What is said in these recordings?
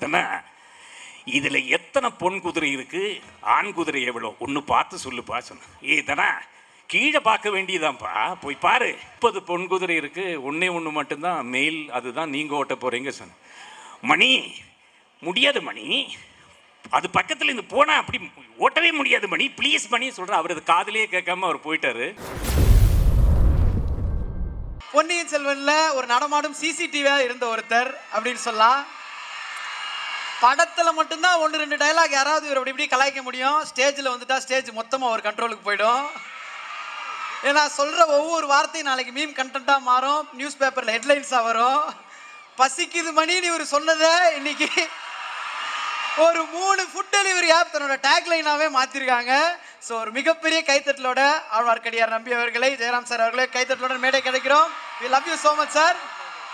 தானே இதில் எத்தனை பொன் குதிரை இருக்கு ஆண் குதிரை எவ்வளோ ஒன்று பார்த்து சொல்லுப்பா சொன்ன ஏ தானே கீழே பார்க்க வேண்டியதான்ப்பா போய் பாரு முப்பது பொன் குதிரை இருக்கு ஒன்றே ஒன்று மட்டும்தான் மெயில் அதுதான் நீங்கள் ஓட்ட போகிறீங்க சொன்ன மணி முடியாது மணி அது பக்கத்தில் இருந்து போனால் அப்படி ஓட்டவே முடியாது மணி ப்ளீஸ் மணி சொல்கிற அவர் அது காதுலயே கேட்காம அவர் போயிட்டாரு பொன்னியின் செல்வன்ல ஒரு நடமாடும் சிசிடிவியா இருந்த ஒருத்தர் அப்படின்னு சொல்லலாம் படத்துல மட்டும்தான் ஒன்று ரெண்டு டைலாக் யாராவது இவர் அப்படி இப்படி கலாய்க்க முடியும் ஸ்டேஜில் வந்துட்டா ஸ்டேஜ் மொத்தமாக ஒரு கண்ட்ரோலுக்கு போயிடும் ஏன்னா சொல்ற ஒவ்வொரு வார்த்தையும் நாளைக்கு மீம் கண்டென்ட்டா மாறும் நியூஸ் பேப்பர்ல ஹெட்லைன்ஸா வரும் பசிக்குது மணின்னு இவர் சொன்னதை இன்னைக்கு ஒரு மூணு ஃபுட் டெலிவரி ஆப் தன்னோட டேக்லைனாவே மாத்திருக்காங்க ஸோ ஒரு மிகப்பெரிய கைத்தட்டலோட ஆழ்வார்க்கடியார் நம்பி அவர்களை ஜெயராம் சார் அவர்களே கைத்தட்டலோட மேடை கிடைக்கிறோம் we love you so much sir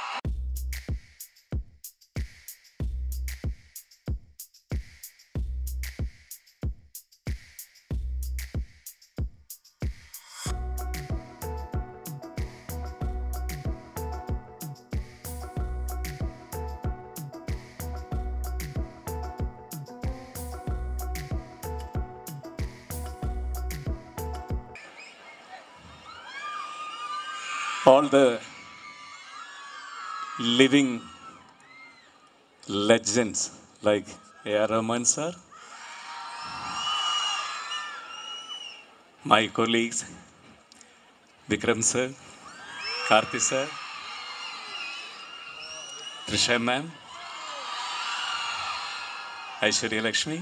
all the living legends like A.R. Rahman sir, my colleagues, Vikram sir, Karthi sir, Trisha ma'am, Aishwarya Lakshmi,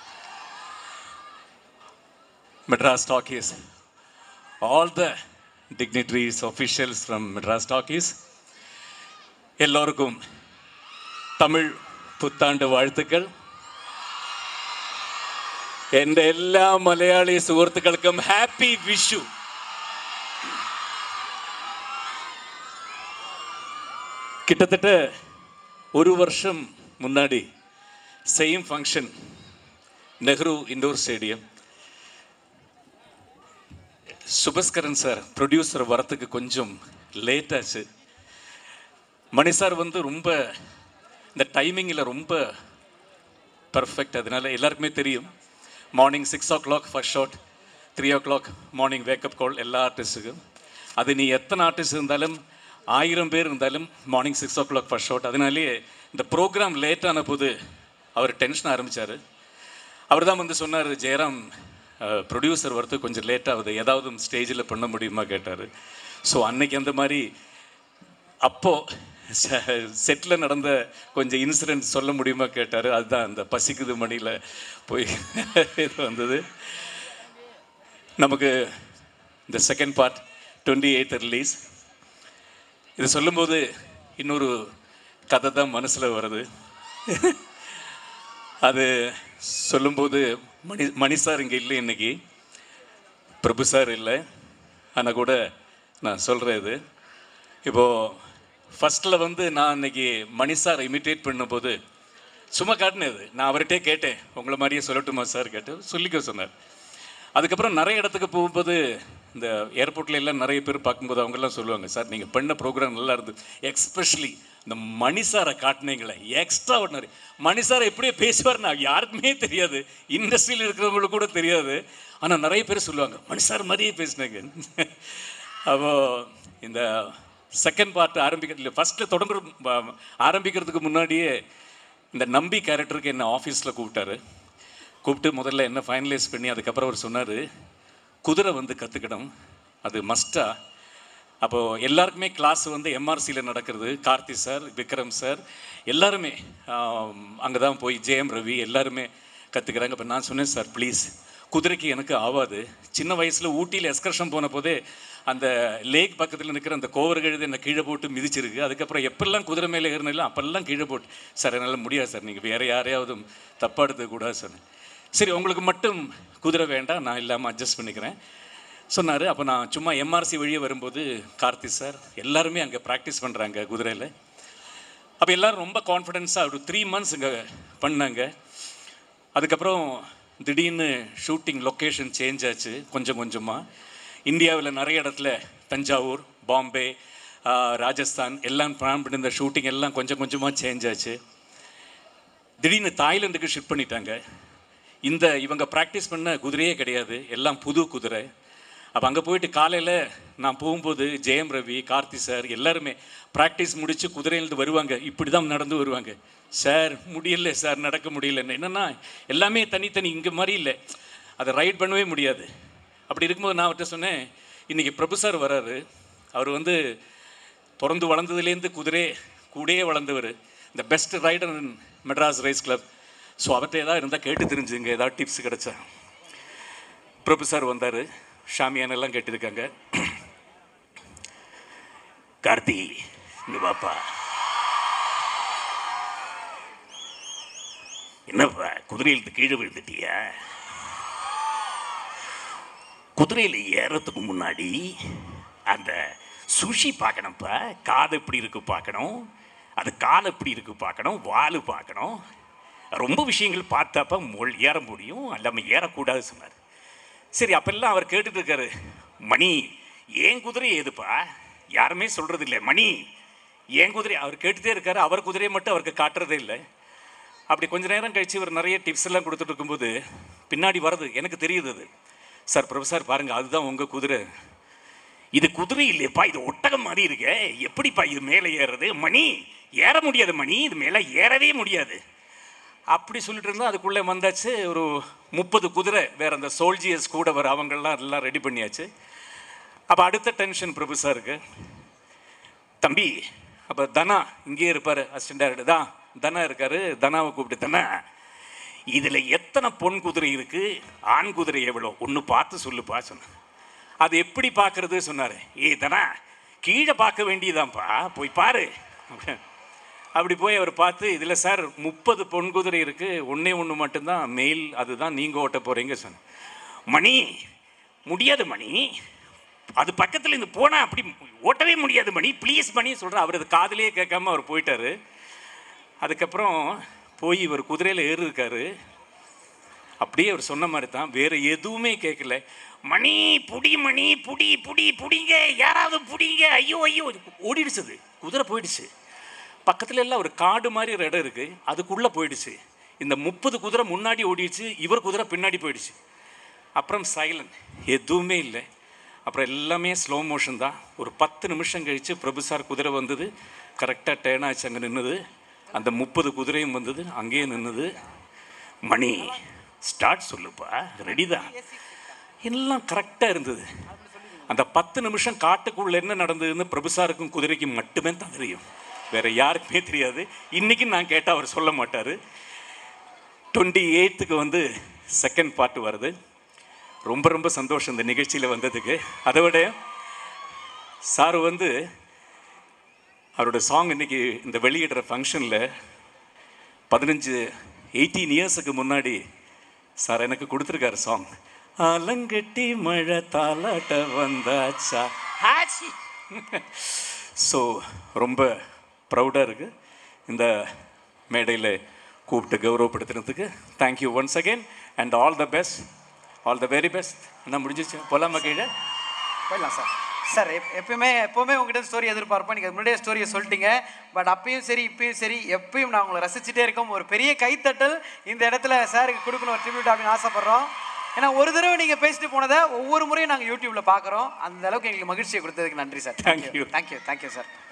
Madras Talkies, all the dignitaries, officials from Madras Talkies, எல்லோருக்கும் தமிழ் പുത്താണ്ട് വാഴ്ത്തുക്കൾ എൻ്റെ എല്ലാ മലയാളി സുഹൃത്തുക്കൾക്കും happy Vishu கிட்டத்தட்ட ஒரு வருஷம் முன்னாடி same function Nehru indoor stadium Subaskaran sir producer வரத்துக்கு கொஞ்சம் லேட் ஆச்சு மணி சார் வந்து ரொம்ப இந்த டைமிங்கில் ரொம்ப பர்ஃபெக்ட் அதனால எல்லாருக்குமே தெரியும் morning six o'clock first shot three o'clock morning wake up call எல்லா ஆர்டிஸ்ட்டுக்கும் அது நீ எத்தனை ஆர்டிஸ்ட் இருந்தாலும் ஆயிரம் பேர் இருந்தாலும் morning six o'clock first shot அதனாலேயே இந்த ப்ரோக்ராம் லேட் ஆன போது அவர் டென்ஷன் ஆரம்பித்தார் அவர் தான் வந்து சொன்னார் ஜெயராம் ப்ரொடியூசர் வரது கொஞ்சம் லேட் ஆகுது ஏதாவது ஸ்டேஜில் பண்ண முடியுமா கேட்டார் ஸோ அன்னைக்கு அந்த மாதிரி அப்போது செட்டில் நடந்த கொஞ்சம் இன்சிடென்ட் சொல்ல முடியுமா கேட்டார் அதுதான் அந்த பசிக்குது மணியில் போய் இது வந்தது நமக்கு இந்த second part twenty eighth release இது சொல்லும்போது இன்னொரு கதை தான் மனசில் வருது அது சொல்லும்போது மணி மணி சார் இங்கே இல்லை இன்னைக்கு பிரபு சார் இல்லை ஆனால் கூட நான் சொல்கிறேன் இது இப்போது ஃபஸ்ட்டில் வந்து நான் இன்னைக்கு மணி சார் இமிட்டேட் பண்ணும்போது சும்மா காட்டினது நான் அவர்கிட்டே கேட்டேன் உங்களை மாதிரியே சொல்லட்டுமா சார் கேட்டு சொல்லிக்க சொன்னார் அதுக்கப்புறம் நிறைய இடத்துக்கு போகும்போது இந்த ஏர்போர்ட்ல எல்லாம் நிறைய பேர் பார்க்கும்போது அவங்கெல்லாம் சொல்லுவாங்க சார் நீங்கள் பண்ண ப்ரோக்ராம் நல்லா இருந்தது எக்ஸ்பெஷலி இந்த மணி சாரை காட்டினீங்களே எக்ஸ்ட்ரா ordinary மணி சார் எப்படியே பேசுவார் நான் யாருக்குமே தெரியாது இண்டஸ்ட்ரியில் இருக்கிறவங்களுக்கு கூட தெரியாது ஆனால் நிறைய பேர் சொல்லுவாங்க மணி சார் மாதிரியே பேசினாங்க அப்போ இந்த செகண்ட் பார்ட் ஆரம்பிக்கிறது இல்லை ஃபஸ்ட்டில் தொடங்குற ப- ஆரம்பிக்கிறதுக்கு முன்னாடியே இந்த நம்பி கேரக்டருக்கு என்ன ஆஃபீஸில் கூப்பிட்டாரு கூப்பிட்டு முதல்ல என்ன ஃபைனலைஸ் பண்ணி அதுக்கப்புறம் அவர் சொன்னார் குதிரை வந்து கற்றுக்கணும் அது மஸ்டா அப்போது எல்லாருக்குமே கிளாஸ் வந்து எம்ஆர்சியில் நடக்கிறது கார்த்தி சார் விக்ரம் சார் எல்லாருமே அங்கே தான் போய் ஜெயம் ரவி எல்லாருமே கற்றுக்கிறாங்க இப்போ நான் சொன்னேன் சார் ப்ளீஸ் குதிரைக்கு எனக்கு ஆவாது சின்ன வயசில் ஊட்டியில் எஸ்கர்ஷன் போன போதே அந்த லேக் பக்கத்தில் நிற்கிற அந்த கோவர் கழுது என்னை கீழே போட்டு மிதிச்சிருக்கு அதுக்கப்புறம் எப்பெல்லாம் குதிரை மேலே ஏறினாலும் அப்பெல்லாம் கீழே போட்டு சார் என்னால் முடியாது சார் நீங்கள் வேறு யாரையாவது தப்பாக எடுத்துக்கூடாது சொன்னேன் சரி உங்களுக்கு மட்டும் குதிரை வேண்டாம் நான் இல்லாமல் அட்ஜஸ்ட் பண்ணிக்கிறேன் சொன்னார் அப்போ நான் சும்மா எம்ஆர்சி வழியே வரும்போது கார்த்தி சார் எல்லாருமே அங்கே ப்ராக்டிஸ் பண்ணுறாங்க குதிரையில் அப்போ எல்லாரும் ரொம்ப கான்ஃபிடென்ஸாக ஒரு த்ரீ மந்த்ஸ் இங்கே பண்ணாங்க அதுக்கப்புறம் திடீர்னு ஷூட்டிங் லொக்கேஷன் சேஞ்ச் ஆச்சு கொஞ்சம் கொஞ்சமாக இந்தியாவில் நிறைய இடத்துல தஞ்சாவூர் பாம்பே ஆஹ், ராஜஸ்தான் எல்லாம் பிளான் பண்ணியிருந்த ஷூட்டிங் எல்லாம் கொஞ்சம் கொஞ்சமாக சேஞ்ச் ஆச்சு திடீர்னு தாய்லாந்துக்கு ஷிஃப்ட் பண்ணிட்டாங்க இந்த இவங்க ப்ராக்டிஸ் பண்ண குதிரையே கிடையாது எல்லாம் புது குதிரை அப்போ அங்கே போயிட்டு காலையில் நான் போகும்போது ஜெயம் ரவி கார்த்தி சார் எல்லாருமே ப்ராக்டிஸ் முடித்து குதிரையிலேருந்து வருவாங்க இப்படி தான் நடந்து வருவாங்க சார் முடியல சார் நடக்க முடியலன்னு என்னென்னா எல்லாமே தனித்தனி இங்கே மாதிரி இல்லை அதை ரைட் பண்ணவே முடியாது அப்படி இருக்கும்போது நான் அவர்கிட்ட சொன்னேன் இன்றைக்கி பிரபு சார் வராரு அவர் வந்து பிறந்து வளர்ந்ததுலேருந்து குதிரை கூடயே வளர்ந்தவர் இந்த best rider in Madras race club so அவர்கிட்ட ஏதாவது இருந்தால் கேட்டு தெரிஞ்சுங்க ஏதாவது டிப்ஸ் கிடைச்சா பிரபு சார் வந்தார் ஷாமியானெல்லாம் கேட்டிருக்காங்க கார்த்தி இங்க பாப்பா என்னப்பா குதிரையிலிருந்து கீழே விழுந்துட்டியா குதிரையில் ஏறத்துக்கு முன்னாடி அந்த சுஷி பார்க்கணும்ப்பா காது எப்படி இருக்கு பார்க்கணும் அது கால் எப்படி இருக்கு பார்க்கணும் வால் பார்க்கணும் ரொம்ப விஷயங்கள் பார்த்தாப்ப மொழ் ஏற முடியும் இல்லாமல் ஏறக்கூடாது சொன்னார் சரி அப்பெல்லாம் அவர் கேட்டுட்டு இருக்காரு மணி ஏன் குதிரை ஏதுப்பா யாருமே சொல்றது இல்லை மணி ஏன் குதிரை அவர் கேட்டுட்டே இருக்காரு அவர் குதிரையை மட்டும் அவருக்கு காட்டுறதே இல்லை அப்படி கொஞ்ச நேரம் கழிச்சு இவர் நிறைய டிப்ஸ் எல்லாம் கொடுத்துட்டு இருக்கும்போது பின்னாடி வருது எனக்கு தெரியுது அது சார் ப்ரொஃபஸர் பாருங்க அதுதான் உங்க குதிரை இது குதிரை இல்லையப்பா இது ஒட்டகம் மாதிரி இருக்கே எப்படிப்பா இது மேலே ஏறுறது மணி ஏற முடியாது மணி இது மேலே ஏறவே முடியாது அப்படி சொல்லிட்டு இருந்தா அதுக்குள்ளே வந்தாச்சு ஒரு முப்பது குதிரை வேற அந்த சோல்ஜியர்ஸ் கூட வர அவங்கெல்லாம் எல்லாம் ரெடி பண்ணியாச்சு அப்போ அடுத்த டென்ஷன் பிரபு சாருக்கு தம்பி அப்போ தனா இங்கேயே இருப்பார் அசிஸ்டன்ட் டைரக்டர் தான் தனா இருக்காரு தனாவை கூப்பிட்டு தனா இதில் எத்தனை பொன் குதிரை இருக்கு ஆண் குதிரை எவ்வளோ ஒன்று பார்த்து சொல்லுப்பா சொன்னேன் அது எப்படி பார்க்கறது சொன்னார் ஏய் தனா கீழே பார்க்க வேண்டியதான்ப்பா போய் பாரு அப்படி போய் அவர் பார்த்து இதில் சார் முப்பது பொன் குதிரை இருக்குது ஒன்றே ஒன்று மட்டும்தான் மெயில் அதுதான் நீங்கள் ஓட்ட போகிறீங்க சொன்னேன் மணி முடியாது மணி அது பக்கத்தில் இருந்து போனால் அப்படி ஓட்டவே முடியாது மணி ப்ளீஸ் மணி சொல்கிறேன் அவர் அது காதுலயே கேட்காம அவர் போயிட்டாரு அதுக்கப்புறம் போய் இவர் குதிரையில் ஏறு இருக்காரு அப்படியே அவர் சொன்ன மாதிரி தான் வேற எதுவுமே கேட்கல மணி புடி மணி புடி புடி புடிங்க யாராவது புடிங்க ஐயோ ஐயோ ஓடிடுச்சு அது குதிரை போயிடுச்சு பக்கத்துல எல்லாம் ஒரு காடு மாதிரி ஒரு இடம் இருக்கு அதுக்குள்ள போயிடுச்சு இந்த முப்பது குதிரை முன்னாடி ஓடிடுச்சு இவர் குதிரை பின்னாடி போயிடுச்சு அப்புறம் சைலண்ட் எதுவுமே இல்லை அப்புறம் எல்லாமே ஸ்லோ மோஷன் தான் ஒரு பத்து நிமிஷம் கழித்து பிரபு சார் குதிரை வந்தது கரெக்டாக டேர்ன் ஆச்சு அங்கே நின்றுது அந்த முப்பது குதிரையும் வந்தது அங்கேயே நின்றுது மணி ஸ்டார்ட் சொல்லுப்பா ரெடி தான் எல்லாம் கரெக்டாக இருந்தது அந்த பத்து நிமிஷம் காட்டுக்குள்ள என்ன நடந்ததுன்னு பிரபுசாருக்கும் குதிரைக்கும் மட்டுமே தான் தெரியும் வேற யாருக்குமே தெரியாது இன்னைக்கு நான் கேட்டால் அவர் சொல்ல மாட்டார் டுவெண்ட்டி எயித்துக்கு வந்து செகண்ட் பார்ட் வருது ரொம்ப ரொம்ப சந்தோஷம் இந்த நிகழ்ச்சியில் வந்ததுக்கு அதை விட சார் வந்து அவரோட சாங் இன்னைக்கு இந்த வெளியிடுற ஃபங்க்ஷனில் பதினஞ்சு எயிட்டீன் இயர்ஸுக்கு முன்னாடி சார் எனக்கு கொடுத்துருக்காரு சாங் அலங்கட்டி மழை தாலாட்ட வந்தாச்சா ஆச்சி ஸோ ரொம்ப ப்ரௌடாக இருக்குது இந்த மேடையில் கூப்பிட்டு கௌரவப்படுத்துறதுக்கு thank you once again and all the best all the very best என்ன முடிஞ்சிச்சு போலாமா கீழே போயிடலாம் சார் சார் எப் எப்பயுமே எப்போவுமே உங்ககிட்ட ஸ்டோரி எதிர்பார்ப்பேன் நீங்கள் முன்னாடியே ஸ்டோரியை சொல்லிட்டீங்க பட் அப்பயும் சரி இப்பயும் சரி எப்பயும் நான் உங்களை ரசிச்சுட்டே இருக்கோம் ஒரு பெரிய கைத்தட்டல் இந்த இடத்துல சாருக்கு கொடுக்கணும் ஒரு ட்ரிபியூட் அப்படின்னு ஆசைப்பட்றோம் ஏன்னா ஒரு தடவை நீங்கள் பேசிட்டு போனதை ஒவ்வொரு முறையும் நாங்கள் யூடியூப்ல பார்க்குறோம் அந்த அளவுக்கு எங்களுக்கு மகிழ்ச்சியை கொடுத்ததுக்கு நன்றி sir Thank you. Thank you thank you sir